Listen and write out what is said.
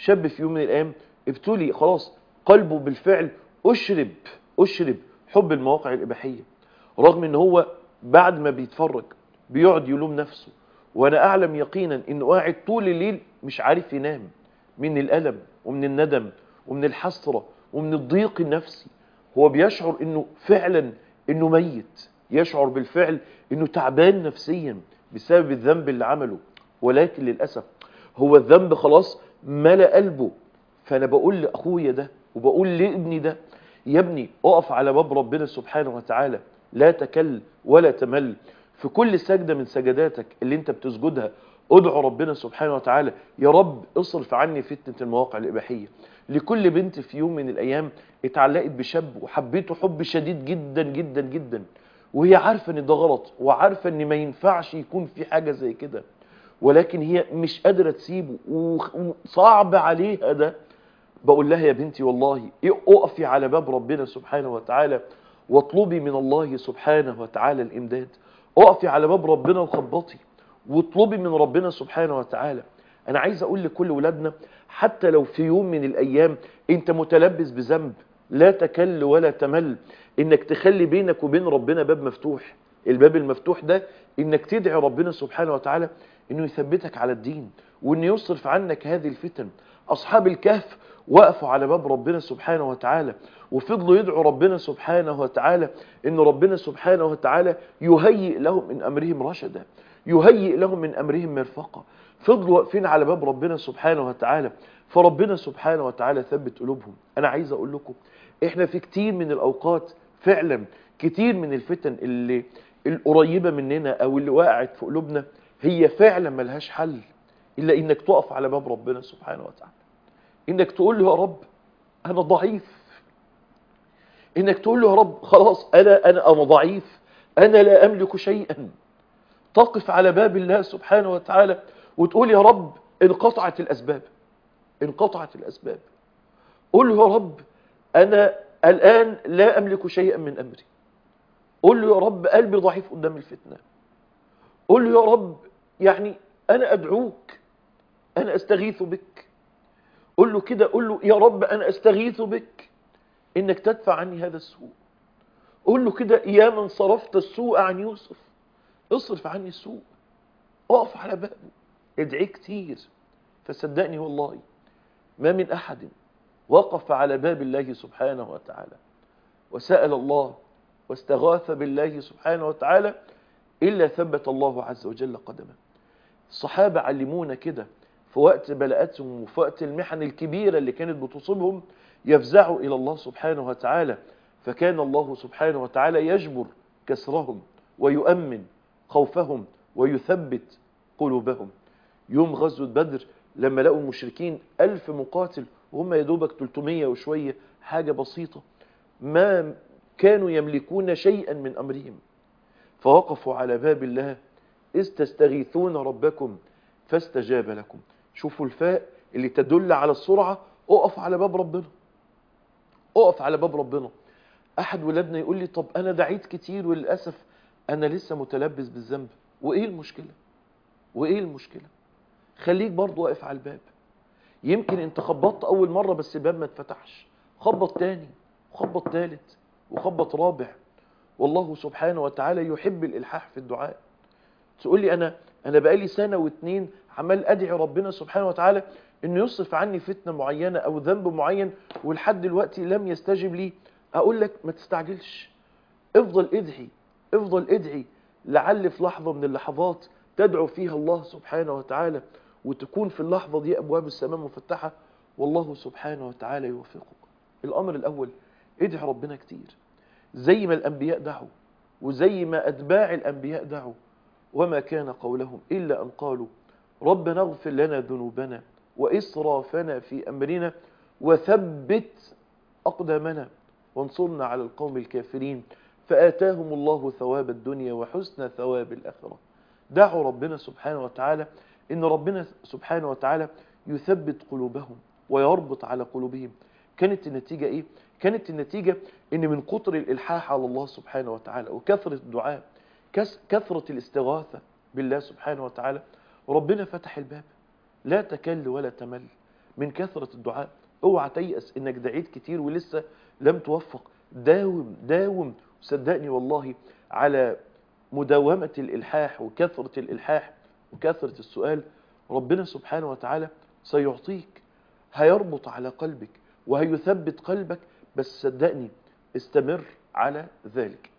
شاب في يوم من الايام ابتلي خلاص قلبه بالفعل اشرب اشرب حب المواقع الاباحيه رغم ان هو بعد ما بيتفرج بيقعد يلوم نفسه وانا اعلم يقينا انه قاعد طول الليل مش عارف ينام من الالم ومن الندم ومن الحسره ومن الضيق النفسي هو بيشعر انه فعلا انه ميت يشعر بالفعل انه تعبان نفسيا بسبب الذنب اللي عمله ولكن للاسف هو الذنب خلاص ملا قلبه فانا بقول لاخويا ده وبقول لابني ده يا ابني اقف على باب ربنا سبحانه وتعالى لا تكل ولا تمل في كل سجدة من سجداتك اللي انت بتسجدها ادعو ربنا سبحانه وتعالى يا رب اصرف عني فتنة المواقع الإباحية لكل بنت في يوم من الأيام اتعلقت بشاب وحبيته حب شديد جدا جدا جدا وهي عارفة ان ده غلط وعارفة ان ما ينفعش يكون في حاجة زي كده ولكن هي مش قادرة تسيبه وصعب عليها ده بقول لها يا بنتي والله اقفي على باب ربنا سبحانه وتعالى واطلبي من الله سبحانه وتعالى الامداد اقفي على باب ربنا وخبطي واطلبي من ربنا سبحانه وتعالى انا عايز اقول لكل ولادنا حتى لو في يوم من الايام انت متلبس بذنب لا تكل ولا تمل انك تخلي بينك وبين ربنا باب مفتوح الباب المفتوح ده انك تدعي ربنا سبحانه وتعالى انه يثبتك على الدين وانه يصرف عنك هذه الفتن اصحاب الكهف وقفوا على باب ربنا سبحانه وتعالى وفضلوا يدعوا ربنا سبحانه وتعالى ان ربنا سبحانه وتعالى يهيئ لهم من امرهم رشدا يهيئ لهم من امرهم مرفقا فضلوا واقفين على باب ربنا سبحانه وتعالى فربنا سبحانه وتعالى ثبت قلوبهم انا عايز اقول لكم احنا في كتير من الاوقات فعلا كتير من الفتن اللي القريبه مننا او اللي وقعت في قلوبنا هي فعلا ملهاش حل الا انك تقف على باب ربنا سبحانه وتعالى انك تقول له يا رب انا ضعيف انك تقول له يا رب خلاص انا انا انا ضعيف انا لا املك شيئا تقف على باب الله سبحانه وتعالى وتقول يا رب انقطعت الاسباب انقطعت الاسباب قول له يا رب انا الان لا املك شيئا من امري قول له يا رب قلبي ضعيف قدام الفتنه قول له يا رب يعني انا ادعوك انا استغيث بك قول له كده قول له يا رب انا استغيث بك انك تدفع عني هذا السوء قول له كده يا من صرفت السوء عن يوسف اصرف عني السوء اقف على بابه ادعي كتير فصدقني والله ما من احد وقف على باب الله سبحانه وتعالى وسأل الله واستغاث بالله سبحانه وتعالى إلا ثبت الله عز وجل قدمه الصحابة علمونا كده في وقت بلاءتهم وفي وقت المحن الكبيرة اللي كانت بتصيبهم يفزعوا إلى الله سبحانه وتعالى فكان الله سبحانه وتعالى يجبر كسرهم ويؤمن خوفهم ويثبت قلوبهم يوم غزوة بدر لما لقوا المشركين ألف مقاتل وهم يدوبك 300 وشوية حاجة بسيطة ما كانوا يملكون شيئا من أمرهم فوقفوا على باب الله إذ تستغيثون ربكم فاستجاب لكم شوفوا الفاء اللي تدل على السرعة اقف على باب ربنا اقف على باب ربنا أحد ولادنا يقول لي طب أنا دعيت كتير وللأسف أنا لسه متلبس بالذنب وإيه المشكلة وإيه المشكلة خليك برضو واقف على الباب يمكن انت خبطت أول مرة بس الباب ما اتفتحش خبط تاني وخبط تالت وخبط رابع والله سبحانه وتعالى يحب الإلحاح في الدعاء تقول لي أنا أنا بقالي سنة واتنين عمال أدعي ربنا سبحانه وتعالى إنه يصرف عني فتنة معينة أو ذنب معين ولحد دلوقتي لم يستجب لي أقول لك ما تستعجلش افضل ادعي افضل ادعي لعل في لحظة من اللحظات تدعو فيها الله سبحانه وتعالى وتكون في اللحظة دي أبواب السماء مفتحة والله سبحانه وتعالى يوفقك الأمر الأول ادعي ربنا كتير زي ما الأنبياء دعوا وزي ما أتباع الأنبياء دعوا وما كان قولهم إلا أن قالوا ربنا اغفر لنا ذنوبنا وإسرافنا في أمرنا وثبت أقدامنا وانصرنا على القوم الكافرين فآتاهم الله ثواب الدنيا وحسن ثواب الآخرة دعوا ربنا سبحانه وتعالى إن ربنا سبحانه وتعالى يثبت قلوبهم ويربط على قلوبهم كانت النتيجة إيه؟ كانت النتيجة إن من كتر الإلحاح على الله سبحانه وتعالى وكثرة الدعاء كثرة الاستغاثة بالله سبحانه وتعالى ربنا فتح الباب لا تكل ولا تمل من كثرة الدعاء اوعى تيأس انك دعيت كتير ولسه لم توفق داوم داوم صدقني والله على مداومة الإلحاح وكثرة الإلحاح وكثرة السؤال ربنا سبحانه وتعالى سيعطيك هيربط على قلبك وهيثبت قلبك بس صدقني استمر على ذلك